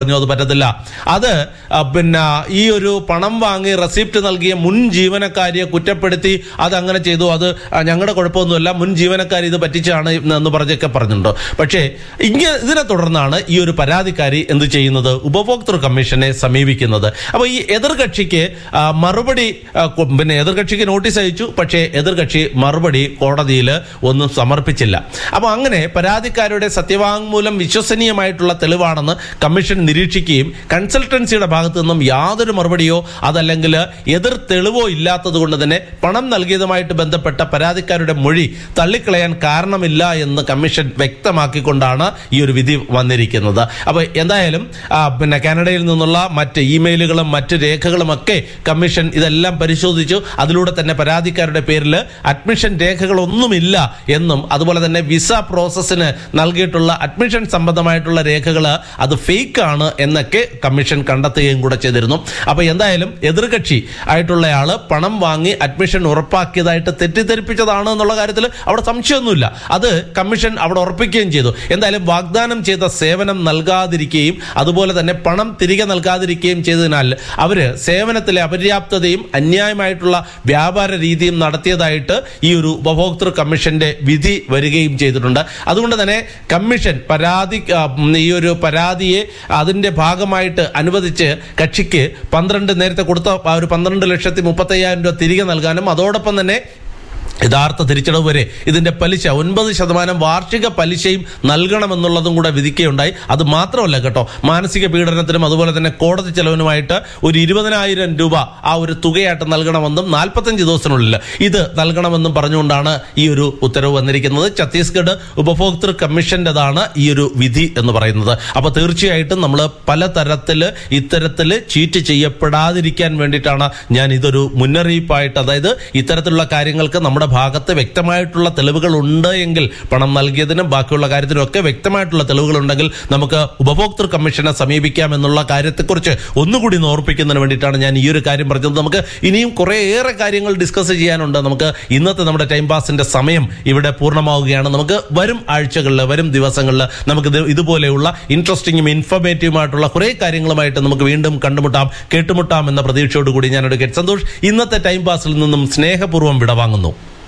പറഞ്ഞു അത് പറ്റത്തില്ല അത് ആ, പിന്നെ ഈ ഒരു പണം വാങ്ങി റെസിപ്റ്റ് നൽകിയ മുൻ ജീവനക്കാരിയെ കുറ്റപ്പെടുത്തി അത് അങ്ങനെ ചെയ്തു അത് ആ, ഞങ്ങളുടെ കുഴപ്പമൊന്നുമല്ല മുൻ ജീവനക്കാരി ഇത് പറ്റിച്ചാണ് എന്ന് പറഞ്ഞൊക്കെ പറഞ്ഞിട്ടുണ്ട് പക്ഷേ ഇങ്ങനെ ഇതിനെ തുടർന്നാണ് ഈ ഒരു പരാതിക്കാരി എന്ത് ചെയ്യുന്നത് ഉപഭോക്തൃ കമ്മീഷനെ സമീപിക്കുന്നത് അപ്പോൾ ഈ എതിർകക്ഷിക്ക് ആ, മറുപടി ആ, കൊ- പിന്നെ എതിർകക്ഷിക്ക് നോട്ടീസ് അയച്ചു പക്ഷേ എതിർകക്ഷി മറുപടി കോടതിയിൽ ഒന്നും സമർപ്പിച്ചില്ല അപ്പോൾ അങ്ങനെ പരാതിക്കാരുടെ സത്യവാങ്മൂലം വിശ്വസനീയമായിട്ടുള്ള തെളിവാണെന്ന് കമ്മീഷൻ നിരീക്ഷിക്കുകയും കൺസൾട്ടൻസിയുടെ ഭാഗത്തു നിന്നും യാതൊരു മറുപടിയോ അതല്ലെങ്കിൽ എതിർ തെളിവോ ഇല്ലാത്തത് കൊണ്ട് തന്നെ പണം നൽകിയതുമായിട്ട് ബന്ധപ്പെട്ട പരാതിക്കാരുടെ മൊഴി തള്ളിക്കളയാൻ കാരണമില്ല എന്ന് കമ്മീഷൻ വ്യക്തമാക്കിക്കൊണ്ടാണ് ഈ ഒരു വിധി വന്നിരിക്കുന്നത് അപ്പോൾ എന്തായാലും ആ, പിന്നെ കാനഡയിൽ നിന്നുള്ള മറ്റ് ഇമെയിലുകളും മറ്റ് രേഖകളും ഒക്കെ കമ്മീഷൻ ഇതെല്ലാം പരിശോധിച്ചു അതിലൂടെ തന്നെ പരാതിക്കാരുടെ പേരിൽ അഡ്മിഷൻ രേഖകളൊന്നുമില്ല എന്നും അതുപോലെ തന്നെ വിസ പ്രോസസ്സിന് നൽകിയിട്ടുള്ള അഡ്മിഷൻ സംബന്ധമായിട്ടുള്ള രേഖകൾ അത് ഫേക്ക് ആണ് എന്നൊക്കെ കമ്മീഷൻ കണ്ടെത്തുകയും കൂടെ ചെയ്തിരുന്നു അപ്പോൾ എന്തായാലും എതിർകക്ഷി ആയിട്ടുള്ളയാള് പണം വാങ്ങി അഡ്മിഷൻ ഉറപ്പാക്കിയതായിട്ട് തെറ്റിദ്ധരിപ്പിച്ചതാണ് എന്നുള്ള കാര്യത്തിൽ അവിടെ സംശയമൊന്നുമില്ല അത് കമ്മീഷൻ അവിടെ ഉറപ്പിക്കുകയും ചെയ്തു എന്തായാലും വാഗ്ദാനം ചെയ്ത സേവനം നൽകാതിരിക്കുകയും അതുപോലെ തന്നെ പണം തിരികെ നൽകാതിരിക്കുകയും ചെയ്തതിനാൽ അവര് സേവനത്തിലെ അപര്യാപ്തതയും അന്യായമായിട്ടുള്ള വ്യാപാര രീതിയും നടത്തിയതായിട്ട് ഈ ഒരു ഉപഭോക്തൃ കമ്മീഷന്റെ വിധി വരികയും ചെയ്തിട്ടുണ്ട് അതുകൊണ്ട് തന്നെ കമ്മീഷൻ പരാതി ആ, ഉം, ഈ ഒരു പരാതിയെ അതിന്റെ ഭാഗമായിട്ട് അനുവദിച്ച് കക്ഷിക്ക് പന്ത്രണ്ട് നേരത്തെ കൊടുത്ത ആ ഒരു പന്ത്രണ്ട് ലക്ഷത്തി മുപ്പത്തയ്യായിരം രൂപ തിരികെ നൽകാനും അതോടൊപ്പം തന്നെ യഥാർത്ഥ തിരിച്ചടവ് വരെ ഇതിന്റെ പലിശ ഒൻപത് ശതമാനം വാർഷിക പലിശയും നൽകണമെന്നുള്ളതും കൂടെ വിധിക്കുകയുണ്ടായി അത് മാത്രമല്ല കേട്ടോ മാനസിക പീഡനത്തിനും അതുപോലെ തന്നെ കോടതി ചെലവിനുമായിട്ട് ഒരു ഇരുപതിനായിരം രൂപ ആ ഒരു തുകയായിട്ട് നൽകണമെന്നും നാൽപ്പത്തഞ്ച് ദിവസത്തിനുള്ളിൽ ഇത് നൽകണമെന്നും പറഞ്ഞുകൊണ്ടാണ് ഈ ഒരു ഉത്തരവ് വന്നിരിക്കുന്നത് ഛത്തീസ്ഗഡ് ഉപഭോക്തൃ കമ്മീഷന്റേതാണ് ഈ ഒരു വിധി എന്ന് പറയുന്നത് അപ്പൊ തീർച്ചയായിട്ടും നമ്മൾ പലതരത്തില് ഇത്തരത്തില് ചീറ്റ് ചെയ്യപ്പെടാതിരിക്കാൻ വേണ്ടിയിട്ടാണ് ഞാൻ ഇതൊരു മുന്നറിയിപ്പായിട്ട് അതായത് ഇത്തരത്തിലുള്ള കാര്യങ്ങൾക്ക് നമ്മുടെ ഭാഗത്ത് വ്യക്തമായിട്ടുള്ള തെളിവുകൾ ഉണ്ട് എങ്കിൽ പണം നൽകിയതിനും ബാക്കിയുള്ള കാര്യത്തിനും ഒക്കെ വ്യക്തമായിട്ടുള്ള തെളിവുകൾ ഉണ്ടെങ്കിൽ നമുക്ക് ഉപഭോക്തൃ കമ്മീഷനെ സമീപിക്കാം എന്നുള്ള കാര്യത്തെക്കുറിച്ച് ഒന്നുകൂടി ഒന്ന് ഓർപ്പിക്കുന്നതിന് വേണ്ടിയിട്ടാണ് ഞാൻ ഈ ഒരു കാര്യം പറഞ്ഞത് നമുക്ക് ഇനിയും കുറേയേറെ കാര്യങ്ങൾ ഡിസ്കസ് ചെയ്യാനുണ്ട് നമുക്ക് ഇന്നത്തെ നമ്മുടെ ടൈം പാസിന്റെ സമയം ഇവിടെ പൂർണ്ണമാവുകയാണ് നമുക്ക് വരും ആഴ്ചകളിൽ വരും ദിവസങ്ങളിൽ നമുക്ക് ഇത് ഇതുപോലെയുള്ള ഇൻട്രസ്റ്റിംഗും ഇൻഫർമേറ്റീവുമായിട്ടുള്ള കുറേ കാര്യങ്ങളുമായിട്ട് നമുക്ക് വീണ്ടും കണ്ടുമുട്ടാം കേട്ടുമുട്ടാം എന്ന പ്രതീക്ഷയോടുകൂടി ഞാൻ എടുക്കട്ടെ സന്തോഷ് ഇന്നത്തെ ടൈം പാസിൽ നിന്നും സ്നേഹപൂർവ്വം വിടവാങ്ങുന്നു